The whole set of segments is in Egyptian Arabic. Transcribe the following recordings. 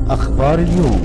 أخبار اليوم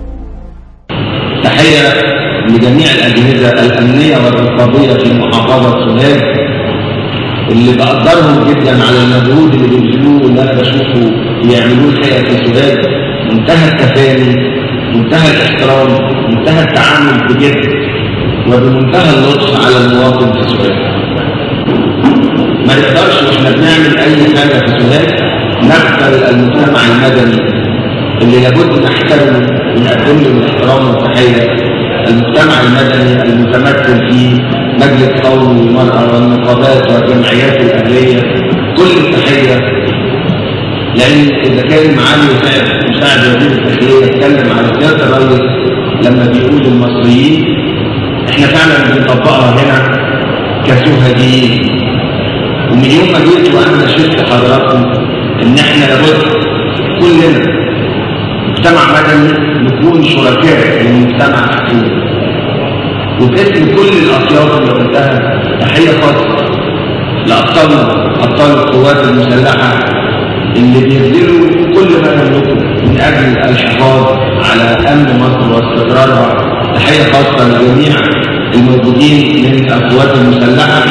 تحية لجميع الأجهزة الأمنية والرقابية في محافظة سوهاج اللي بقدرهم جدا على المجهود اللي بيبذلوه واللي أنا بشوفه بيعملوه الحقيقة في سوهاج منتهى التفاني منتهى الاحترام منتهى التعامل بجد وبمنتهى اللطف على المواطن في سوهاج ما نقدرش واحنا بنعمل أي حاجة في سوهاج نغفل المجتمع المدني اللي لابد نحترمه ونقدم له الاحترام والتحيه المجتمع المدني المتمثل في مجلس قومي للمراه والنقابات والجمعيات الاهليه كل التحيه لان اذا كان معالي مساعد مساعد وزير الداخليه يتكلم على سياده الرئيس لما بيقول المصريين احنا فعلا بنطبقها هنا كسوهجيين ومن يوم ما جيت وانا شفت حضراتكم ان احنا لابد كلنا مجتمع مدني نكون شركاء للمجتمع الحكومي وباسم كل الاطياف اللي قلتها تحيه خاصه لابطالنا ابطال القوات المسلحه اللي بيبذلوا كل ما يملكوا من اجل الحفاظ على امن مصر واستقرارها تحيه خاصه لجميع الموجودين من القوات المسلحه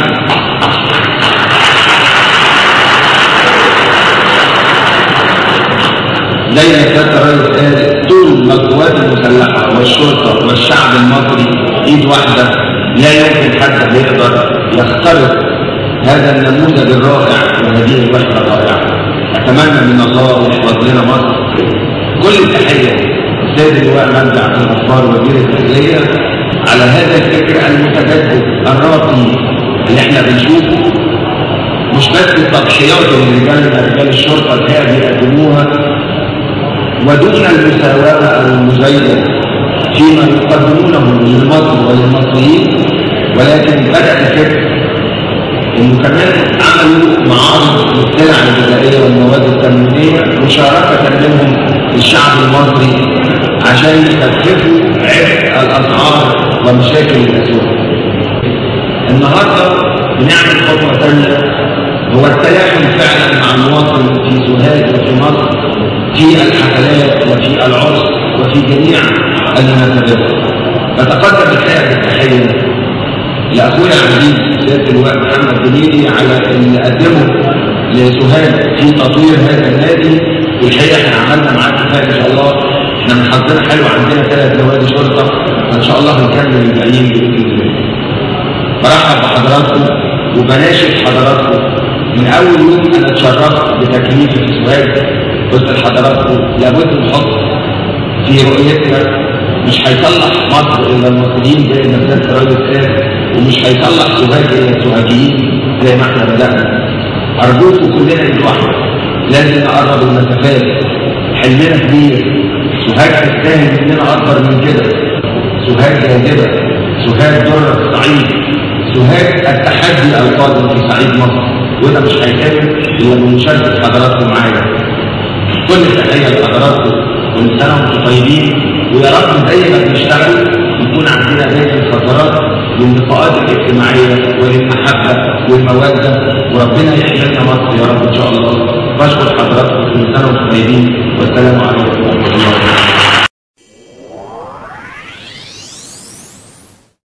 زي ما سياده الرئيس قال طول ما القوات المسلحه والشرطه والشعب المصري ايد واحده لا يمكن حد يقدر يخترق هذا النموذج الرائع وهذه الوحده الرائعه. اتمنى من الله يحفظ لنا مصر كل التحيه السيد اللواء مجدي عبد الغفار وزير الداخليه على هذا الفكر المتجدد الراقي اللي احنا بنشوفه مش بس التضحيات اللي رجالنا رجال الشرطه الحقيقه بيقدموها ودون المساواة أو المزايدة فيما يقدمونه لمصر وللمصريين ولكن بدأ الفكر انه كمان عملوا معارض للسلع الغذائيه والمواد التموينيه مشاركه منهم الشعب المصري عشان يخففوا عبء الاسعار ومشاكل الاسواق. النهارده بنعمل خطوه ثانيه هو التلاحم فعلا مع المواطن في سوهاج وفي مصر في الحفلات وفي العرس وفي جميع المناسبات نتقدم الحقيقه بالتحيه لاخويا العزيز سياده اللواء محمد بنيدي على اللي قدمه لسوهاج في تطوير هذا النادي والحقيقه احنا عملنا معاه اتفاق ان شاء الله احنا من حظنا حلو عندنا ثلاث نوادي شرطه فان شاء الله هنكمل الباقيين باذن الله. برحب بحضراتكم وبناشد حضراتكم من اول يوم انا اتشرفت بتكليفي في سوهاج قلت لحضراتكم لابد نحط في رؤيتنا مش هيصلح مصر الا المصريين زي ما سياده الراجل قال ومش هيصلح سوهاج الا السوهاجيين زي ما احنا بدانا ارجوكم كلنا ايد واحده لازم نقرب المسافات حلمنا كبير سوهاج تستاهل مننا اكبر من كده سوهاج جاذبه سوهاج دره الصعيد سوهاج التحدي القادم في صعيد مصر وده مش هيتم الا بمشاركه حضراتكم معايا كل التحيه لحضراتكم كل سنه وانتم طيبين ويا رب زي ما بنشتغل يكون عندنا دايما فترات لللقاءات الاجتماعيه وللمحبه والموده وربنا يحملنا مصر يا رب ان شاء الله بشكر حضراتكم كل سنه وانتم طيبين والسلام عليكم ورحمه الله وبركاته